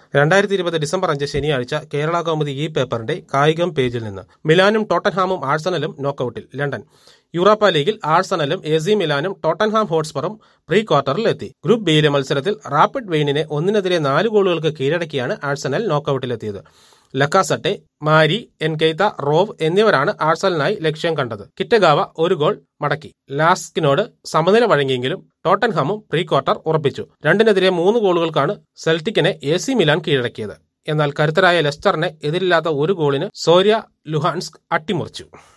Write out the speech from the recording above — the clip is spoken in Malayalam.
രണ്ടായിരത്തി ഇരുപത് ഡിസംബർ അഞ്ച് ശനിയാഴ്ച കേരള കൗമുദി ഈ പേപ്പറിന്റെ കായികം പേജിൽ നിന്ന് മിലാനും ടോട്ടൻഹാമും ആഴ്സണലും നോക്കൌട്ടിൽ ലണ്ടൻ യൂറോപ്പ ലീഗിൽ ആഴ്സണലും എ സി മിലാനും ടോട്ടൻഹാം ഹോട്ട്സ്പറും പ്രീ ക്വാർട്ടറിലെത്തി ഗ്രൂപ്പ് ബിയിലെ മത്സരത്തിൽ റാപ്പിഡ് വെയിനിനെ ഒന്നിനെതിരെ നാല് ഗോളുകൾക്ക് കീഴടക്കിയാണ് ആഴ്സണൽ നോക്കൌട്ടിലെത്തിയത് ലക്കാസട്ടെ മാരി എൻകെയ്ത റോവ് എന്നിവരാണ് ആഴ്സണലിനായി ലക്ഷ്യം കണ്ടത് കിറ്റഗാവ ഒരു ഗോൾ മടക്കി ലാസ്കിനോട് സമനില വഴങ്ങിയെങ്കിലും ടോട്ടൻഹാമും പ്രീ ക്വാർട്ടർ ഉറപ്പിച്ചു രണ്ടിനെതിരെ മൂന്ന് ഗോളുകൾക്കാണ് സെൽറ്റിക്കിനെ എ സി മിലാൻ കീഴടക്കിയത് എന്നാൽ കരുത്തരായ ലെസ്റ്ററിനെ എതിരില്ലാത്ത ഒരു ഗോളിന് സോര്യ ലുഹാൻസ്ക് അട്ടിമറിച്ചു